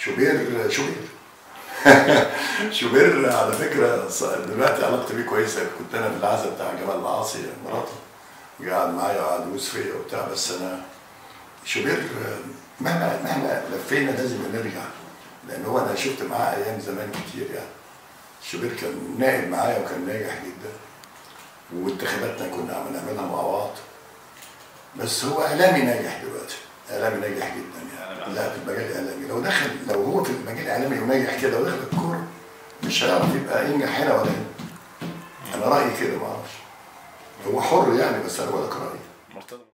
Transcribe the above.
شوبير شوبير شوبير على فكره ص- دلوقتي علاقتي بيه كويسه كنت انا في العزا بتاع جمال العاصي مراته قاعد معايا وقعد يبوس فيا وبتاع بس انا شوبير مهما مهما لفينا لازم نرجع لان هو انا شفت معاه ايام زمان كتير يعني شوبير كان نائب معايا وكان ناجح جدا وانتخاباتنا كنا عم نعملها مع بعض بس هو اعلامي ناجح دلوقتي اعلامي ناجح جدا يعني لا في المجال الاعلامي لو دخل لو هو في المجال الاعلامي وناجح كده ودخل الكوره مش هيعرف يبقى ينجح هنا ولا هنا انا رايي كده ما اعرفش هو حر يعني بس انا بقول لك رايي مرتضى